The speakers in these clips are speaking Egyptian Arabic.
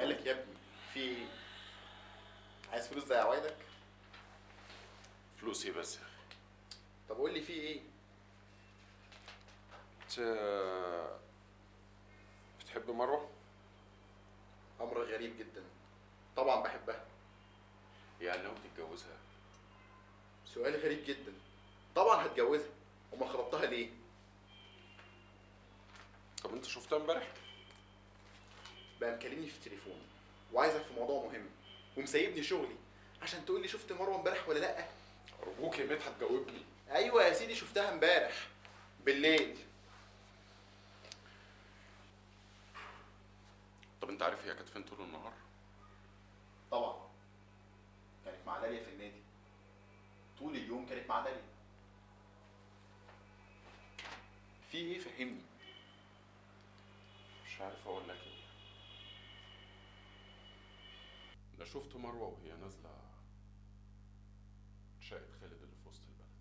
مالك يا ابني في ايه عايز فلوس زي عوايدك فلوس ايه بس يا اخي طب قول لي في ايه انت بتحب مروه امر غريب جدا طبعا بحبها يعني ناوي تتجوزها سؤال غريب جدا طبعا هتجوزها امال خطبتها ليه طب انت شفتها امبارح بقى مكلمني في التليفون وعايزك في موضوع مهم ومسيبني شغلي عشان تقول لي شفت مروه امبارح ولا لا ارجوك يا مدحت جاوبني ايوه يا سيدي شفتها امبارح بالليل طب انت عارف هي كانت فين طول النهار طبعا كانت مع داليا في النادي طول اليوم كانت مع داليا في ايه فهمني مش عارف اقول لك ايه انا شفت مروه وهي نازله شقه خالد اللي في وسط البلد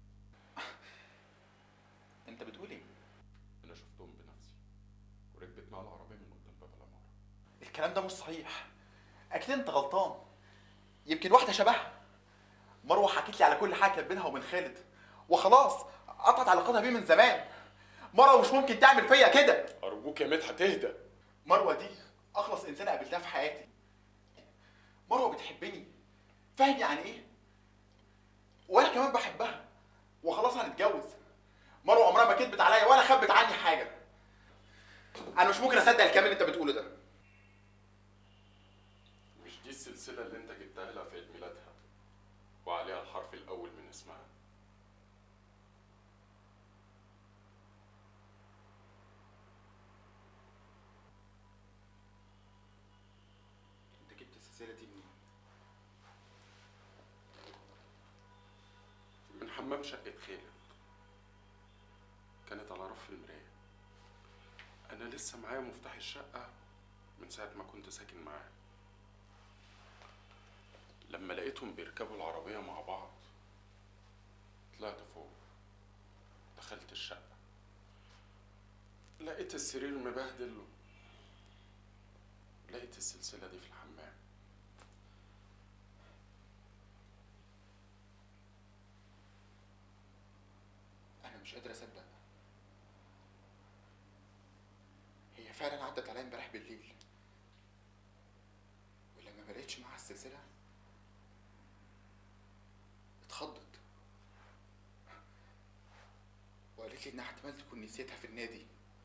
انت بتقول ايه انا شفتهم بنفسي وركبت معاه العربيه من قدام باب العماره الكلام ده مش صحيح اكيد انت غلطان يمكن واحده شبهها مروه حكت لي على كل حاجه كانت بينها وبين خالد وخلاص قطعت علاقتها بيه من زمان مروه مش ممكن تعمل فيا كده ارجوك يا مدحت اهدى مروه دي اخلص انسانه قابلتها في حياتي مروه بتحبني فاهم يعني ايه وانا كمان بحبها وخلاص هنتجوز مروه عمرها ما كدبت عليا ولا خبت عني حاجه انا مش ممكن اصدق الكلام اللي انت بتقوله ده مش دي السلسله اللي انت جبتها لها في عيد ميلادها وعليها الحرف الاول من اسمها انت جبت السلسله دي منين من حمام شقه خالد كانت على رف المرايه انا لسه معايا مفتاح الشقه من ساعه ما كنت ساكن معاه لما لقيتهم بيركبوا العربيه مع بعض طلعت فوق دخلت الشقه لقيت السرير مبهدل لقيت السلسله دي في الحمام انا مش قادر اصدق هي فعلا عدت عليا امبارح بالليل ولما ما لقيتش معاها السلسله اتخضت وقالت لي انها احتمال تكون نسيتها في النادي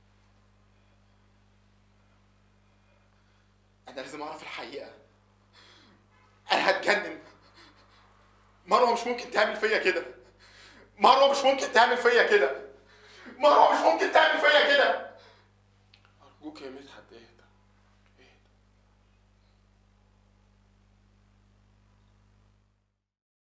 انا لازم اعرف الحقيقه انا هتجنن مروه مش ممكن تعمل فيا كده مروه مش ممكن تعمل فيا كده مروه مش ممكن تعمل فيا كده أرجوك يا مدحت اهدى